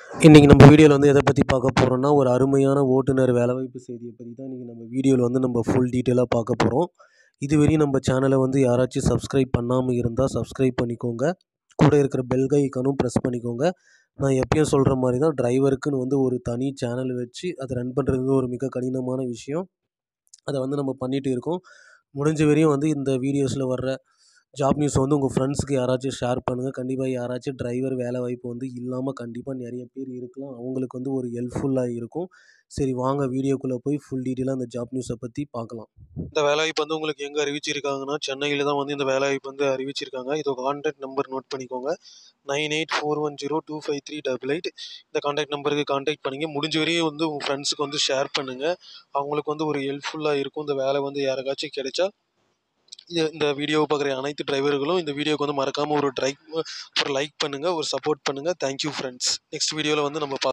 இன்றைக்கி நம்ம வீடியோவில் வந்து எதை பற்றி பார்க்க போகிறோம்னா ஒரு அருமையான ஓட்டுநர் வேலைவாய்ப்பு செய்தியை பற்றி தான் இன்றைக்கி நம்ம வீடியோவில் வந்து நம்ம ஃபுல் டீட்டெயிலாக பார்க்க போகிறோம் இதுவரையும் நம்ம சேனலை வந்து யாராச்சும் சப்ஸ்கிரைப் பண்ணாமல் இருந்தால் சப்ஸ்கிரைப் பண்ணிக்கோங்க கூட இருக்கிற பெல் ஐக்கானும் ப்ரெஸ் பண்ணிக்கோங்க நான் எப்பயும் சொல்கிற மாதிரி தான் டிரைவருக்குன்னு வந்து ஒரு தனி சேனல் வச்சு அதை ரன் பண்ணுறது ஒரு மிக கடினமான விஷயம் அதை வந்து நம்ம பண்ணிகிட்டு இருக்கோம் முடிஞ்ச வரையும் வந்து இந்த வீடியோஸில் வர்ற ஜாப் நியூஸ் வந்து உங்கள் ஃப்ரெண்ட்ஸுக்கு யாராச்சும் ஷேர் பண்ணுங்கள் கண்டிப்பாக யாராச்சும் டிரைவர் வேலை வாய்ப்பு வந்து இல்லாமல் கண்டிப்பாக நிறைய பேர் இருக்கலாம் அவங்களுக்கு வந்து ஒரு ஹெல்ப்ஃபுல்லாக இருக்கும் சரி வாங்க வீடியோக்குள்ளே போய் ஃபுல் டீட்டெயிலாக அந்த ஜாப் நியூஸை பற்றி பார்க்கலாம் இந்த வேலைவாய்ப்பு வந்து உங்களுக்கு எங்கே அறிவிச்சிருக்காங்கன்னா சென்னையில் தான் வந்து இந்த வேலைவாய்ப்பு வந்து அறிவிச்சிருக்காங்க இதோ கான்டாக்ட் நம்பர் நோட் பண்ணிக்கோங்க nine eight four one zero two five three double eight இந்த கான்டாக்ட் நம்பருக்கு கான்டாக்ட் பண்ணிங்க முடிஞ்ச வரையும் வந்து உங்கள் ஃப்ரெண்ட்ஸுக்கு வந்து ஷேர் பண்ணுங்கள் அவங்களுக்கு வந்து ஒரு ஹெல்ப்ஃபுல்லாக இருக்கும் இந்த வேலை வந்து யாருக்காச்சும் கிடைச்சா இது இந்த வீடியோவை பார்க்குற அனைத்து டிரைவர்களும் இந்த வீடியோக்கு வந்து மறக்காமல் ஒரு ட்ரை ஒரு லைக் பண்ணுங்கள் ஒரு சப்போர்ட் பண்ணுங்கள் தேங்க்யூ ஃப்ரெண்ட்ஸ் நெக்ஸ்ட் வீடியோவில் வந்து நம்ம பா